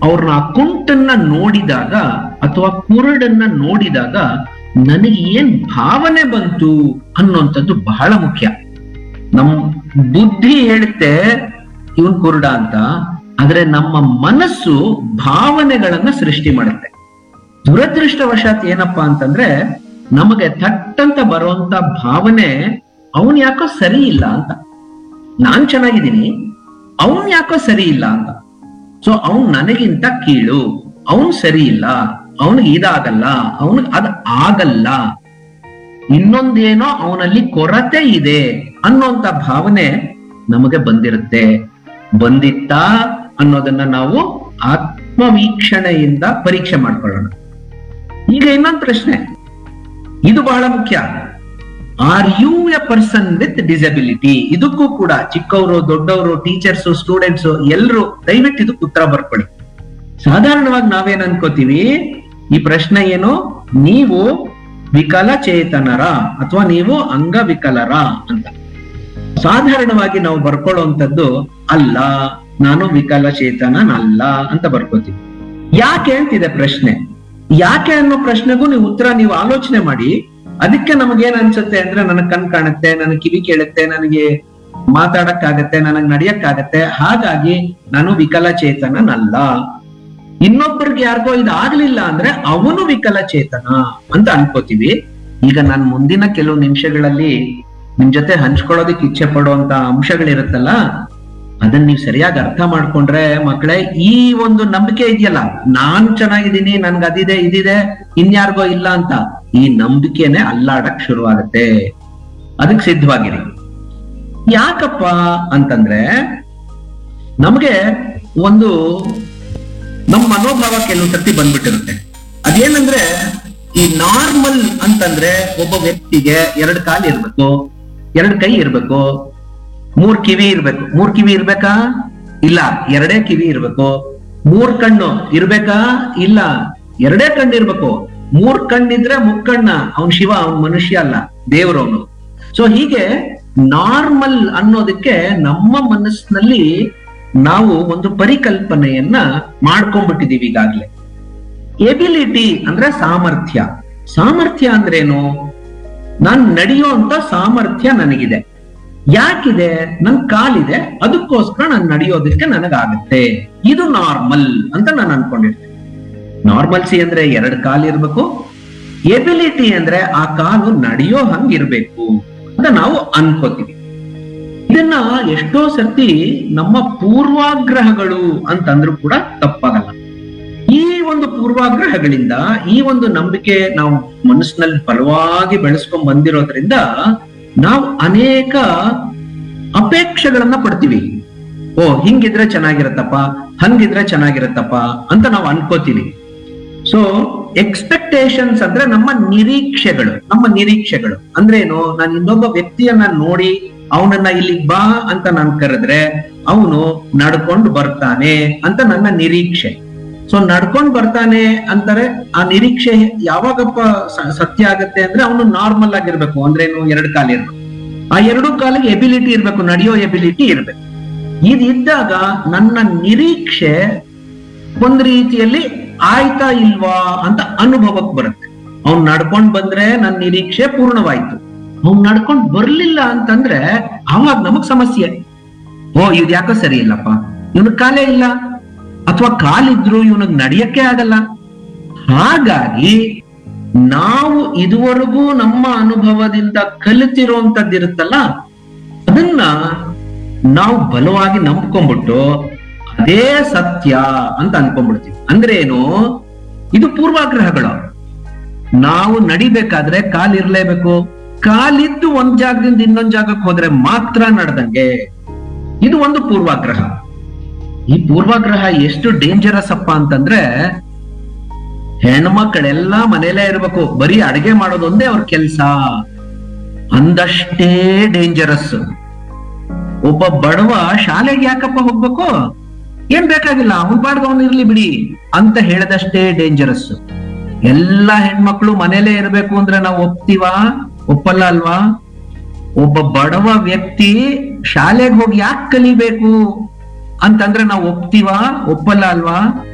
ಅವ್ರನ್ನ ಆ ಕುಂಟನ್ನ ನೋಡಿದಾಗ ಅಥವಾ ಕುರುಡನ್ನ ನೋಡಿದಾಗ ನನಗೆ ಏನ್ ಭಾವನೆ ಬಂತು ಅನ್ನೋಂಥದ್ದು ಬಹಳ ಮುಖ್ಯ ನಮ್ ಬುದ್ಧಿ ಹೇಳುತ್ತೆ ಇವನ್ ಕುರುಡ ಅಂತ ಆದ್ರೆ ನಮ್ಮ ಮನಸ್ಸು ಭಾವನೆಗಳನ್ನ ಸೃಷ್ಟಿ ಮಾಡುತ್ತೆ ದುರದೃಷ್ಟವಶಾತ್ ಏನಪ್ಪಾ ಅಂತಂದ್ರೆ ನಮಗೆ ಥಟ್ಟಂತ ಬರುವಂತ ಭಾವನೆ ಅವನ್ ಯಾಕೋ ಸರಿ ಇಲ್ಲ ಅಂತ ನಾನ್ ಚೆನ್ನಾಗಿದ್ದೀನಿ ಅವನ್ ಯಾಕೋ ಸರಿ ಇಲ್ಲ ಅಂತ ಸೊ ಅವನ್ ನನಗಿಂತ ಕೀಳು ಅವನ್ ಸರಿ ಇಲ್ಲ ಅವನಿಗೆ ಇದಾಗಲ್ಲ ಅವನಿಗೆ ಅದ್ ಆಗಲ್ಲ ಇನ್ನೊಂದೇನೋ ಅವನಲ್ಲಿ ಕೊರತೆ ಇದೆ ಅನ್ನೋಂತ ಭಾವನೆ ನಮಗೆ ಬಂದಿರುತ್ತೆ ಬಂದಿತ್ತಾ ಅನ್ನೋದನ್ನ ನಾವು ಆತ್ಮವೀಕ್ಷಣೆಯಿಂದ ಪರೀಕ್ಷೆ ಮಾಡ್ಕೊಳ್ಳೋಣ ಈಗ ಇನ್ನೊಂದು ಪ್ರಶ್ನೆ ಇದು ಬಹಳ ಮುಖ್ಯ are you a person with disability ಇದಕ್ಕೂ ಕೂಡ ಚಿಕ್ಕವರು ದೊಡ್ಡವರು ಟೀಚರ್ಸ್ ಸ್ಟೂಡೆಂಟ್ಸ್ ಎಲ್ಲರೂ ದಯವಿಟ್ಟು ಇದಕ್ಕೆ ಉತ್ತರ ಬರ್ಕೊಳ್ಳಿ ಸಾಧಾರಣವಾಗಿ ನಾವೇನ್ ಅನ್ಕೋತೀವಿ ಈ ಪ್ರಶ್ನೆ ಏನು ನೀವು ವಿಕಲಚೇತನರ ಅಥವಾ ನೀವು ಅಂಗವಿಕಲರ ಅಂತ ಸಾಧಾರಣವಾಗಿ ನಾವು ಬರ್ಕೊಳ್ಳುವಂಥದ್ದು ಅಲ್ಲ ನಾನು ವಿಕಲಚೇತನನಲ್ಲ ಅಂತ ಬರ್ಕೋತೀವಿ ಯಾಕೆ ಅಂತಿದೆ ಪ್ರಶ್ನೆ ಯಾಕೆ ಅನ್ನೋ ಪ್ರಶ್ನೆಗೂ ನೀವು ಉತ್ತರ ನೀವು ಆಲೋಚನೆ ಮಾಡಿ ಅದಕ್ಕೆ ನಮಗೇನ್ ಅನ್ಸುತ್ತೆ ಅಂದ್ರೆ ನನಗ್ ಕಣ್ ಕಾಣುತ್ತೆ ನನಗೆ ಕಿವಿ ಕೇಳುತ್ತೆ ನನಗೆ ಮಾತಾಡಕ್ಕಾಗತ್ತೆ ನನಗ್ ನಡಿಯಕ್ಕಾಗತ್ತೆ ಹಾಗಾಗಿ ನಾನು ವಿಕಲಚೇತನನಲ್ಲ ಇನ್ನೊಬ್ಬರಿಗೆ ಯಾರಿಗೋ ಇದು ಆಗ್ಲಿಲ್ಲ ಅಂದ್ರೆ ಅವನು ವಿಕಲಚೇತನ ಅಂತ ಅನ್ಕೋತೀವಿ ಈಗ ನಾನು ಮುಂದಿನ ಕೆಲವು ನಿಮಿಷಗಳಲ್ಲಿ ನಿಮ್ ಜೊತೆ ಹಂಚ್ಕೊಳ್ಳೋದಕ್ಕೆ ಇಚ್ಛೆ ಪಡುವಂತ ಅಂಶಗಳಿರುತ್ತಲ್ಲ ಅದನ್ನ ನೀವು ಸರಿಯಾಗಿ ಅರ್ಥ ಮಾಡ್ಕೊಂಡ್ರೆ ಮಕ್ಕಳೇ ಈ ಒಂದು ನಂಬಿಕೆ ಇದೆಯಲ್ಲ ನಾನ್ ಚೆನ್ನಾಗಿದ್ದೀನಿ ನನ್ಗೆ ಅದಿದೆ ಇದಿದೆ ಇನ್ಯಾರಿಗೋ ಇಲ್ಲ ಅಂತ ಈ ನಂಬಿಕೆನೆ ಅಲ್ಲಾಡಕ್ ಶುರುವಾಗತ್ತೆ ಅದಕ್ಕೆ ಸಿದ್ಧವಾಗಿರಿ ಯಾಕಪ್ಪ ಅಂತಂದ್ರೆ ನಮ್ಗೆ ಒಂದು ನಮ್ಮ ಮನೋಭಾವ ಕೆಲವು ಸರ್ತಿ ಬಂದ್ಬಿಟ್ಟಿರುತ್ತೆ ಅದೇನಂದ್ರೆ ಈ ನಾರ್ಮಲ್ ಅಂತಂದ್ರೆ ಒಬ್ಬ ವ್ಯಕ್ತಿಗೆ ಎರಡ್ ಕಾಲು ಇರ್ಬೇಕು ಎರಡ್ ಕೈ ಇರ್ಬೇಕು ಮೂರ್ ಕಿವಿ ಇರ್ಬೇಕು ಮೂರ್ ಕಿವಿ ಇರ್ಬೇಕಾ ಇಲ್ಲ ಎರಡೇ ಕಿವಿ ಇರ್ಬೇಕು ಮೂರ್ ಕಣ್ಣು ಇರ್ಬೇಕಾ ಇಲ್ಲ ಎರಡೇ ಕಣ್ಣು ಇರ್ಬೇಕು ಮೂರ್ ಕಣ್ಣಿದ್ರೆ ಮುಕ್ಕಣ್ಣ ಅವನ್ ಶಿವ ಅವನ್ ಮನುಷ್ಯ ಅಲ್ಲ ದೇವ್ರವನು ಸೊ ಹೀಗೆ ನಾರ್ಮಲ್ ಅನ್ನೋದಕ್ಕೆ ನಮ್ಮ ಮನಸ್ಸಿನಲ್ಲಿ ನಾವು ಒಂದು ಪರಿಕಲ್ಪನೆಯನ್ನ ಮಾಡ್ಕೊಂಡ್ಬಿಟ್ಟಿದೀವಿ ಈಗಾಗ್ಲೇ ಎಬಿಲಿಟಿ ಅಂದ್ರೆ ಸಾಮರ್ಥ್ಯ ಸಾಮರ್ಥ್ಯ ಅಂದ್ರೇನು ನಾನ್ ನಡೆಯುವಂತ ಸಾಮರ್ಥ್ಯ ನನಗಿದೆ ಯಾಕಿದೆ ನನ್ ಕಾಲಿದೆ ಅದಕ್ಕೋಸ್ಕರ ನಾನು ನಡೆಯೋದಕ್ಕೆ ನನಗಾಗತ್ತೆ ಇದು ನಾರ್ಮಲ್ ಅಂತ ನಾನು ಅನ್ಕೊಂಡಿರ್ತೇನೆ ನಾರ್ಮಲ್ಸಿ ಅಂದ್ರೆ ಎರಡು ಕಾಲು ಇರ್ಬೇಕು ಎಬಿಲಿಟಿ ಅಂದ್ರೆ ಆ ಕಾಲು ನಡೆಯೋ ಹಂಗಿರ್ಬೇಕು ಅಂತ ನಾವು ಅನ್ಕೋತೀವಿ ಇದನ್ನ ಎಷ್ಟೋ ಸರ್ತಿ ನಮ್ಮ ಪೂರ್ವಾಗ್ರಹಗಳು ಅಂತಂದ್ರೂ ಕೂಡ ತಪ್ಪಾಗಲ್ಲ ಈ ಒಂದು ಪೂರ್ವಾಗ್ರಹಗಳಿಂದ ಈ ಒಂದು ನಂಬಿಕೆ ನಾವು ಮನಸ್ಸಿನಲ್ಲಿ ಬಲವಾಗಿ ಬೆಳೆಸ್ಕೊಂಡ್ ಬಂದಿರೋದ್ರಿಂದ ನಾವು ಅನೇಕ ಅಪೇಕ್ಷೆಗಳನ್ನ ಪಡ್ತೀವಿ ಓ ಹಿಂಗಿದ್ರೆ ಚೆನ್ನಾಗಿರತ್ತಪ್ಪ ಹಂಗಿದ್ರೆ ಚೆನ್ನಾಗಿರತ್ತಪ್ಪ ಅಂತ ನಾವು ಅನ್ಕೋತೀವಿ ಸೊ ಎಕ್ಸ್ಪೆಕ್ಟೇಷನ್ಸ್ ಅಂದ್ರೆ ನಮ್ಮ ನಿರೀಕ್ಷೆಗಳು ನಮ್ಮ ನಿರೀಕ್ಷೆಗಳು ಅಂದ್ರೆ ಏನು ನಾನು ಇನ್ನೊಬ್ಬ ವ್ಯಕ್ತಿಯನ್ನ ನೋಡಿ ಅವನನ್ನ ಇಲ್ಲಿಗ್ ಬಾ ಅಂತ ನಾನು ಕರೆದ್ರೆ ಅವನು ನಡ್ಕೊಂಡು ಬರ್ತಾನೆ ಅಂತ ನನ್ನ ನಿರೀಕ್ಷೆ ಸೊ ನಡ್ಕೊಂಡ್ ಬರ್ತಾನೆ ಅಂತಾರೆ ಆ ನಿರೀಕ್ಷೆ ಯಾವಾಗಪ್ಪ ಸ- ಸತ್ಯ ಆಗತ್ತೆ ಅಂದ್ರೆ ಅವನು ನಾರ್ಮಲ್ ಆಗಿರ್ಬೇಕು ಅಂದ್ರೇನು ಎರಡು ಕಾಲು ಇರ್ಬೇಕು ಆ ಎರಡು ಕಾಲಿಗೆ ಎಬಿಲಿಟಿ ಇರ್ಬೇಕು ನಡೆಯೋ ಎಬಿಲಿಟಿ ಇರ್ಬೇಕು ಇದಿದ್ದಾಗ ನನ್ನ ನಿರೀಕ್ಷೆ ಒಂದ್ ರೀತಿಯಲ್ಲಿ ಆಯ್ತಾ ಇಲ್ವಾ ಅಂತ ಅನುಭವಕ್ ಬರುತ್ತೆ ಅವ್ನ್ ನಡ್ಕೊಂಡ್ ಬಂದ್ರೆ ನನ್ನ ನಿರೀಕ್ಷೆ ಪೂರ್ಣವಾಯ್ತು ಅವ್ನ್ ನಡ್ಕೊಂಡ್ ಬರ್ಲಿಲ್ಲ ಅಂತಂದ್ರೆ ಅವಾಗ ನಮಗ್ ಸಮಸ್ಯೆ ಓ ಇದ್ ಯಾಕೋ ಸರಿ ಇಲ್ಲಪ್ಪ ಇವನಿಗೆ ಕಾಲೇ ಇಲ್ಲ ಅಥವಾ ಕಾಲಿದ್ರು ಇವನಿಗೆ ನಡೆಯಕ್ಕೆ ಆಗಲ್ಲ ಹಾಗಾಗಿ ನಾವು ಇದುವರೆಗೂ ನಮ್ಮ ಅನುಭವದಿಂದ ಕಲಿತಿರುವಂತದ್ದಿರುತ್ತಲ್ಲ ಅದನ್ನ ನಾವು ಬಲವಾಗಿ ನಂಬ್ಕೊಂಡ್ಬಿಟ್ಟು ಅದೇ ಸತ್ಯ ಅಂತ ಅನ್ಕೊಂಡ್ಬಿಡ್ತೀವಿ ಅಂದ್ರೆ ಏನು ಇದು ಪೂರ್ವಾಗ್ರಹಗಳು ನಾವು ನಡಿಬೇಕಾದ್ರೆ ಕಾಲ್ ಇರ್ಲೇಬೇಕು ಕಾಲಿದ್ದು ಒಂದ್ ಜಾಗದಿಂದ ಇನ್ನೊಂದ್ ಜಾಗಕ್ಕೆ ಹೋದ್ರೆ ಮಾತ್ರ ನಡೆದಂಗೆ ಇದು ಒಂದು ಪೂರ್ವಾಗ್ರಹ ಈ ಪೂರ್ವಾಗ್ರಹ ಎಷ್ಟು ಡೇಂಜರಸ್ ಅಪ್ಪ ಅಂತಂದ್ರೆ ಹೆಣ್ಮಕ್ಳೆಲ್ಲ ಮನೇಲೇ ಇರ್ಬೇಕು ಬರೀ ಅಡಿಗೆ ಮಾಡೋದೊಂದೇ ಅವ್ರ ಕೆಲ್ಸ ಅಂದಷ್ಟೇ ಡೇಂಜರಸ್ ಒಬ್ಬ ಬಡವ ಶಾಲೆಗೆ ಯಾಕಪ್ಪ ಹೋಗ್ಬೇಕು ಏನ್ ಬೇಕಾಗಿಲ್ಲ ಅವನ್ ಪಾಡ್ಗೆ ಅವ್ನು ಇರ್ಲಿ ಬಿಡಿ ಅಂತ ಹೇಳದಷ್ಟೇ ಡೇಂಜರಸ್ ಎಲ್ಲಾ ಹೆಣ್ಮಕ್ಳು ಮನೇಲೇ ಇರ್ಬೇಕು ಅಂದ್ರೆ ನಾವು ಒಪ್ತೀವಾ ಒಪ್ಪಲ್ಲ ಅಲ್ವಾ ಒಬ್ಬ ಬಡವ ವ್ಯಕ್ತಿ ಶಾಲೆಗೆ ಹೋಗಿ ಯಾಕೆ ಕಲಿಬೇಕು ಅಂತಂದ್ರೆ ನಾವು ಒಪ್ತೀವಾ ಒಪ್ಪಲ್ಲ ಅಲ್ವಾ